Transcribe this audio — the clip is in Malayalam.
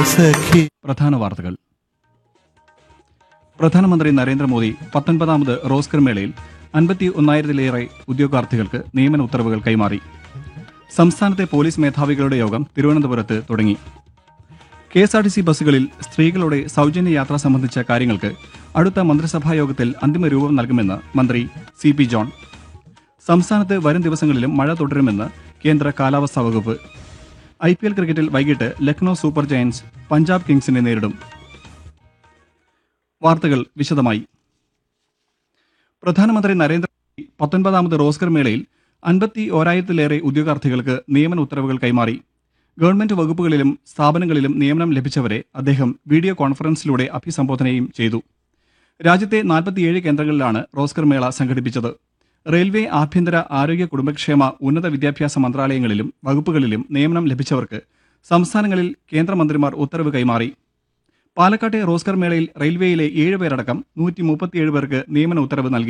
സഖി പ്രധാന വാർത്തകൾ പ്രധാനമന്ത്രി നരേന്ദ്രമോദി പത്തൊൻപതാമത് റോസ്കർ മേളയിൽ അൻപത്തി ഒന്നായിരത്തിലേറെ ഉദ്യോഗാർത്ഥികൾക്ക് നിയമന ഉത്തരവുകൾ കൈമാറി സംസ്ഥാനത്തെ പോലീസ് മേധാവികളുടെ യോഗം തിരുവനന്തപുരത്ത് തുടങ്ങി K S R T C ബസ്സുകളിൽ സ്ത്രീകളുടെ സൗജന്യ യാത്ര സംബന്ധിച്ച കാര്യങ്ങൾക്ക് അടുത്ത മന്ത്രിസഭാ യോഗത്തിൽ അന്തിമ രൂപം നൽകുമെന്ന് മന്ത്രി സി പി ജോൺ സംസ്ഥാനത്ത് വരും ദിവസങ്ങളിലും മഴ തുടരുമെന്ന് കേന്ദ്ര കാലാവസ്ഥാ വകുപ്പ് ഐ പി എൽ ക്രിക്കറ്റിൽ വൈകിട്ട് ലക്നൌ സൂപ്പർ ജയൻസ് പഞ്ചാബ് കിങ്സിനെ നേരിടും വാർത്തകൾ വിശദമായി പ്രധാനമന്ത്രി നരേന്ദ്രമോദി പത്തൊൻപതാമത് റോസ്കർ മേളയിൽ അൻപത്തി ഓരായിരത്തിലേറെ ഉദ്യോഗാർത്ഥികൾക്ക് നിയമന ഉത്തരവുകൾ കൈമാറി ഗവൺമെന്റ് വകുപ്പുകളിലും സ്ഥാപനങ്ങളിലും നിയമനം ലഭിച്ചവരെ അദ്ദേഹം വീഡിയോ കോൺഫറൻസിലൂടെ അഭിസംബോധനയും ചെയ്തു രാജ്യത്തെ നാൽപ്പത്തിയേഴ് കേന്ദ്രങ്ങളിലാണ് റോസ്കർ മേള സംഘടിപ്പിച്ചത് റെയിൽവേ ആഭ്യന്തര ആരോഗ്യ കുടുംബക്ഷേമ ഉന്നത വിദ്യാഭ്യാസ മന്ത്രാലയങ്ങളിലും വകുപ്പുകളിലും നിയമനം ലഭിച്ചവർക്ക് സംസ്ഥാനങ്ങളിൽ കേന്ദ്രമന്ത്രിമാർ ഉത്തരവ് കൈമാറി പാലക്കാട്ടെ റോസ്കർ മേളയിൽ റെയിൽവേയിലെ ഏഴ് പേരടക്കം നൂറ്റി മുപ്പത്തിയേഴ് പേർക്ക് നിയമന ഉത്തരവ് നൽകി